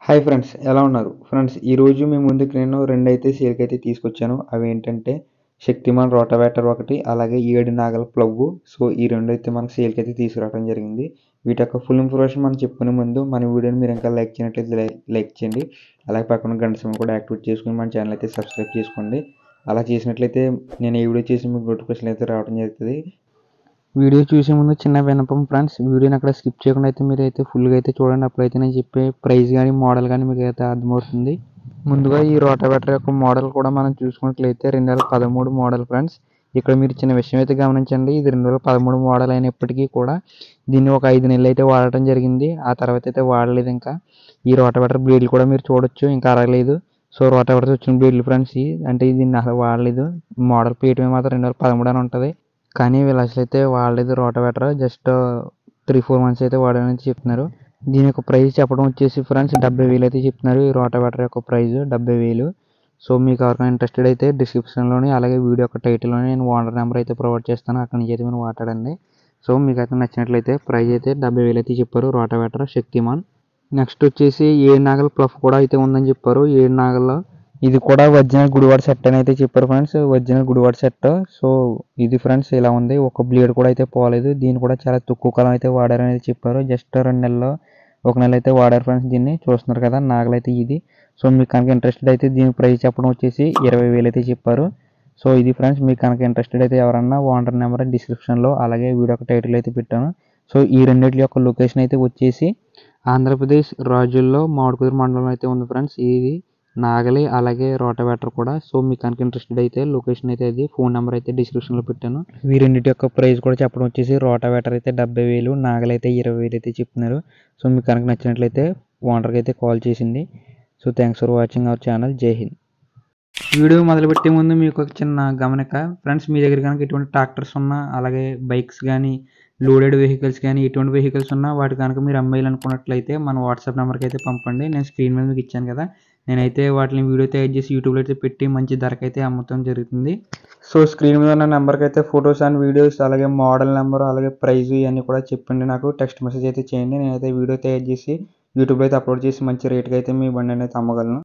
Hi friends ఎలా ఉన్నారు friends ఈరోజు మీ ముందుకు నేను రెండు అయితే సేల్కి అయితే తీసుకొచ్చాను అవి ఏంటంటే శక్తిమాన్ రోటావేటర్ ఒకటి అలాగే ఏడు నాగల ప్లగ్ సో ఈ రెండు అయితే మనకు సేల్కి అయితే తీసుకురావడం జరిగింది వీటి యొక్క ఫుల్ ఇన్ఫర్మేషన్ మనం చెప్పుకునే ముందు మన వీడియోని మీరు ఇంకా లైక్ చేయనట్లయితే లై- లైక్ చేయండి అలాగే పక్కన గంట సమయం కూడా యాక్టివేట్ చేసుకుని మన ఛానల్ అయితే సబ్స్క్రైబ్ చేసుకోండి అలా చేసినట్లయితే నేను ఏ వీడియో చేసి మీకు నోటిఫికేషన్ అయితే రావడం జరుగుతుంది వీడియో చూసే ముందు చిన్న విన్నపం ఫ్రెండ్స్ వీడియోని అక్కడ స్కిప్ చేయకుండా అయితే మీరు అయితే ఫుల్గా అయితే చూడండి అప్పుడైతే నేను చెప్పే ప్రైస్ కానీ మోడల్ కానీ మీకు అయితే అర్థమవుతుంది ముందుగా ఈ రోటావేటర్ యొక్క మోడల్ కూడా మనం చూసుకున్నట్లయితే రెండు వేల పదమూడు మోడల్ ఫ్రెండ్స్ ఇక్కడ మీరు చిన్న విషయం అయితే గమనించండి ఇది రెండు వేల పదమూడు మోడల్ అయినప్పటికీ కూడా దీన్ని ఒక ఐదు నెలలు అయితే వాడటం జరిగింది ఆ తర్వాత అయితే వాడలేదు ఇంకా ఈ రోటావేటర్ బ్లేడ్లు కూడా మీరు చూడొచ్చు ఇంకా అరగలేదు సో రోటావేటర్ వచ్చిన బ్లేడ్లు ఫ్రెండ్స్ ఇవి. అంటే దీన్ని అసలు వాడలేదు మోడల్ పీయటమే మాత్రం రెండు వేల పదమూడు అని ఉంటుంది కానీ వీళ్ళు అసలు అయితే వాడలేదు rotavator just three four months అయితే వాడారని చెప్తున్నారు దీని యొక్క ప్రైస్ చెప్పడం వచ్చేసి ఫ్రెండ్స్ డెబ్బై వేలు అయితే చెప్తున్నారు ఈ రోటావేటర్ యొక్క ప్రైస్ డెబ్బై వేలు సో మీకు ఎవరికైనా ఇంట్రెస్టెడ్ అయితే డిస్క్రిప్షన్లోని అలాగే వీడియో యొక్క టైటిల్లోని నేను ఓనర్ నెంబర్ అయితే ప్రొవైడ్ చేస్తాను అక్కడి నుంచి అయితే మీరు మాట్లాడండి సో మీకు అయితే నచ్చినట్లయితే ప్రైస్ అయితే డెబ్బై వేలు అయితే చెప్పారు రోటావేటర్ శక్తిమాన్ నెక్స్ట్ వచ్చేసి ఏడు నాగల ప్లఫ్ కూడా అయితే ఉందని చెప్పారు ఏడు నాగల్లో ఇది కూడా ఒరిజినల్ గుడివాడ సెట్ అని అయితే చెప్పారు friends original Gudivada set so ఇది ఫ్రెండ్స్ ఇలా ఉంది ఒక బ్లేడ్ కూడా అయితే పోలేదు దీన్ని కూడా చాలా తక్కువ కాలం అయితే వాడారని అయితే చెప్పారు జస్ట్ రెండు నెలల్లో ఒక నెల అయితే వాడారు ఫ్రెండ్స్ దీన్ని చూస్తున్నారు కదా నాగలైతే ఇది సో మీకు కనుక ఇంట్రెస్టెడ్ అయితే దీని ప్రైస్ చెప్పడం వచ్చేసి ఇరవై వేలు అయితే చెప్పారు సో ఇది ఫ్రెండ్స్ మీకు కనుక ఇంట్రెస్టెడ్ అయితే ఎవరన్నా ఓనర్ నెంబర్ డిస్క్రిప్షన్లో అలాగే వీడియో ఒక టైటిల్ అయితే పెట్టాను సో ఈ రెండింటి యొక్క లొకేషన్ అయితే వచ్చేసి ఆంధ్రప్రదేశ్ రాజుల్లో మామిడికుదురు మండలం అయితే ఉంది ఫ్రెండ్స్ ఇది నాగలి అలాగే రోటవేటర్ కూడా సో మీకు కనుక ఇంట్రెస్టెడ్ అయితే లొకేషన్ అయితే అది ఫోన్ నెంబర్ అయితే డిస్క్రిప్షన్లో పెట్టాను ఈ రెండింటి యొక్క ప్రైస్ కూడా చెప్పడం వచ్చేసి రోటవేటర్ అయితే డెబ్బై వేలు నాగలి అయితే ఇరవై వేలు అయితే చెప్తున్నారు సో మీకు కనుక నచ్చినట్లయితే ఓనర్కి అయితే కాల్ చేసింది so thanks for watching our channel జై హింద్ వీడియో మొదలుపెట్టే ముందు మీకు ఒక చిన్న గమనిక ఫ్రెండ్స్ మీ దగ్గర కనుక ఎటువంటి ట్రాక్టర్స్ ఉన్నా అలాగే బైక్స్ కానీ లోడెడ్ వెహికల్స్ కానీ ఎటువంటి వెహికల్స్ ఉన్నా వాటి కనుక మీరు అమ్మేయాలనుకున్నట్లయితే మన వాట్సాప్ నెంబర్కి అయితే పంపండి నేను స్క్రీన్ మీద మీకు ఇచ్చాను కదా నేనైతే వాటిని వీడియో తయారు చేసి యూట్యూబ్లో అయితే పెట్టి మంచి ధరకైతే అమ్మటం జరుగుతుంది సో స్క్రీన్ మీద ఉన్న నెంబర్కి అయితే ఫొటోస్ అండ్ వీడియోస్ అలాగే మోడల్ నెంబర్ అలాగే ప్రైస్ ఇవన్నీ కూడా చెప్పండి నాకు టెక్స్ట్ మెసేజ్ అయితే చేయండి నేనైతే వీడియో తయారు చేసి యూట్యూబ్లో అయితే అప్లోడ్ చేసి మంచి రేట్కి అయితే మీ బండి అయితే అమ్మగలను